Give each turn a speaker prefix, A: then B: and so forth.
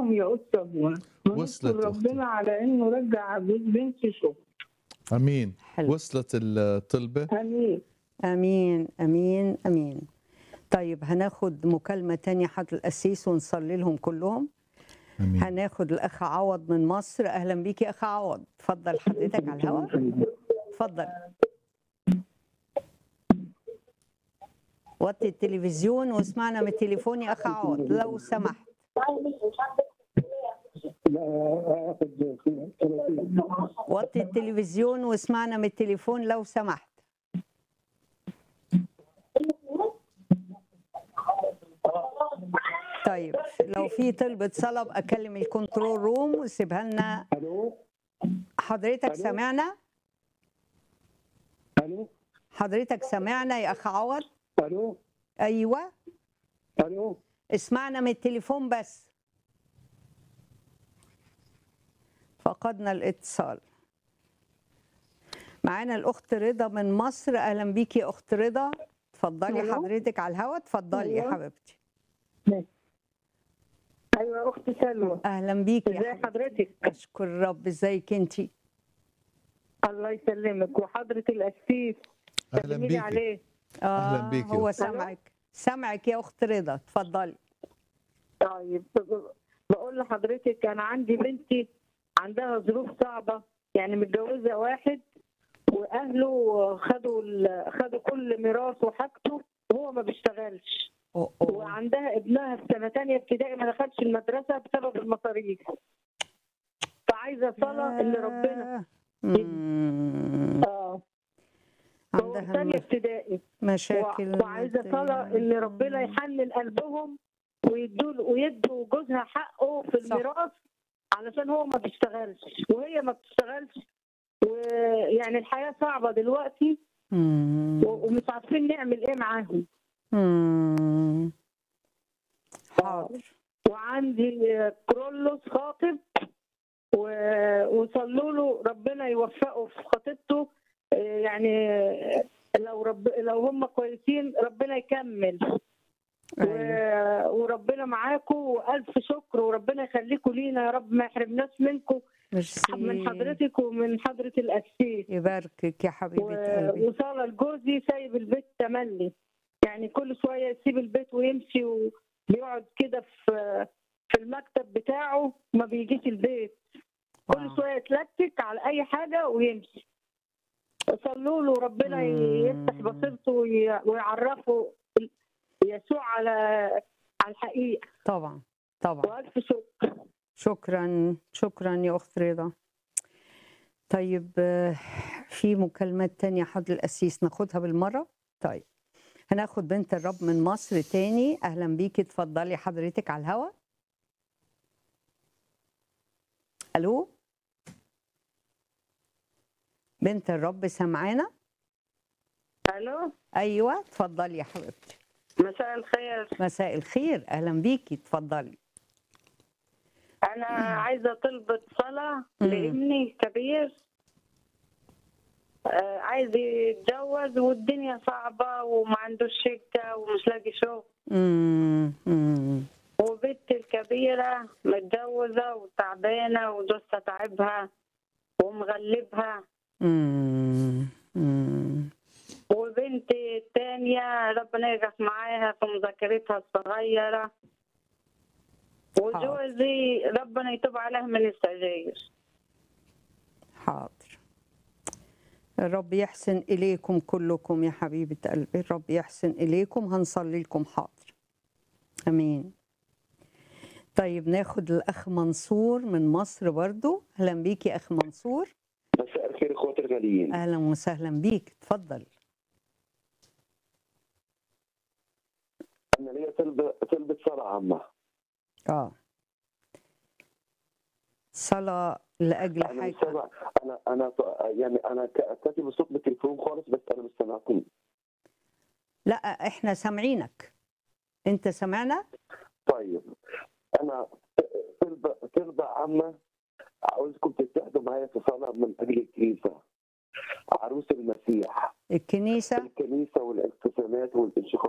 A: نعم يا أستاذ منى
B: وصلت
A: ونشكر
B: أختي.
A: ربنا على إنه رجع جوز بنتي شغل
B: امين
C: حلو
B: وصلت الطلبه
A: آمين
C: امين امين امين طيب هناخد مكالمه تانية حضرة القسيس ونصلي لهم كلهم
B: امين
C: هناخد الاخ عوض من مصر اهلا بيك يا اخ عوض اتفضل حضرتك على الهواء اتفضل وطي التلفزيون واسمعنا من التليفون يا اخ عوض لو سمحت وطي التلفزيون واسمعنا من التليفون لو سمحت طيب لو في طلبة صلاة أبقى اكلم الكنترول روم وسيبها لنا
D: الو
C: حضرتك
D: ألو؟
C: سمعنا
D: الو
C: حضرتك سمعنا يا اخ عوض
D: الو
C: ايوه
D: الو
C: اسمعنا من التليفون بس فقدنا الاتصال معانا الاخت رضا من مصر اهلا بيكي يا اخت رضا اتفضلي
A: ألو؟
C: حضرتك على الهوا اتفضلي يا
A: أيوة.
C: حبيبتي
A: أيوة يا أختي سلوى
C: اهلا بيكي يا
A: إزي
C: حبيبتي
A: حضرتك؟
C: اشكر الرب ازيك انتي
A: الله يسلمك وحضرة القسيس
B: اهلا
A: سلمي لي
B: بيكي
A: عليه
B: أهلاً بيكي.
C: هو
B: ألو؟
C: سامعك سامعك يا اخت رضا اتفضلي
A: طيب بقول لحضرتك أنا عندي بنتي عندها ظروف صعبة يعني متجوزة واحد وأهله خدوا ال- خدوا كل ميراثه وحاجته وهو ما بيشتغلش
C: أوه أوه.
A: وعندها ابنها في سنه تانية ابتدائي ما دخلش المدرسه بسبب المصاريف فعايزه صلاه اللي ربنا
C: مم.
A: اه هو في
C: عندها
A: ثانيه ابتدائي
C: مشاكل
A: و- وعايزه صلاه اللي ربنا يحنن قلبهم ويدوا ويدوا جوزها حقه في
C: صح.
A: الميراث علشان هو ما بيشتغلش وهي ما بتشتغلش ويعني الحياه صعبه دلوقتي
C: مم.
A: و- ومش عارفين نعمل ايه معاهم
C: مم. حاضر
A: وعندي كرولوس خاطب و- وصلوا له ربنا يوفقه في خطيبته آه، يعني لو رب لو هم كويسين ربنا يكمل
C: أيوة.
A: و- وربنا معاكم والف شكر وربنا يخليكم لينا يا رب ما يحرمناش منكم
C: ميرسي
A: من حضرتك ومن حضره القسيس
C: يباركك يا حبيبة
A: و-
C: قلبي
A: وصالة لجوزي سايب البيت تملي يعني كل شوية يسيب البيت ويمشي وبيقعد كده في في المكتب بتاعه ما بيجيش البيت كل
C: واو.
A: شوية يتلكك على أي حاجة ويمشي صلوا له ربنا
C: مم.
A: يفتح بصيرته وي- ويعرفه يسوع على على الحقيقة
C: طبعا طبعا
A: وألف شكر
C: شكرا شكرا يا أخت رضا طيب آه، في مكالمات تانية حضر القسيس ناخدها بالمرة طيب هناخد بنت الرب من مصر تاني أهلا بيكي اتفضلي حضرتك على الهوا ألو بنت الرب سامعانا
A: ألو
C: أيوة اتفضلي يا حبيبتي
A: مساء الخير
C: مساء الخير أهلا بيكي اتفضلي
A: أنا عايزة طلبة صلاة
C: مم.
A: لابني كبير آه، عايز يتجوز والدنيا صعبة وما عندوش شركة ومش لاقي شغل
C: مم. مم.
A: وبنتي الكبيرة متجوزة وتعبانة وجوزها تعبها ومغلبها
C: مم. مم.
A: وبنتي التانية ربنا يرجع معاها في مذاكرتها الصغيرة وجوزي ربنا يتوب عليه من السجاير
C: حاضر الرب يحسن إليكم كلكم يا حبيبة قلبي الرب يحسن إليكم هنصلي لكم حاضر أمين طيب ناخد الأخ منصور من مصر برضو أهلا بيك يا أخ منصور
D: مساء الخير اخواتي الغاليين
C: أهلا وسهلا بيك اتفضل
D: انا ليا طلبه طلبه صلاه عامه
C: آه صلاة لأجل
D: انا مش
C: حاجة
D: سامع انا انا يعني انا ك- كاتب الصوت بالتليفون خالص بس انا مش سامعكم
C: لا إحنا سامعينك أنت سمعنا
D: طيب انا طلبه طلبه عامه عاوزكم تتحدوا معايا في صلاه من اجل الكنيسه عروس المسيح
C: الكنيسة
D: الكنيسه والاقتسامات والانشقاقات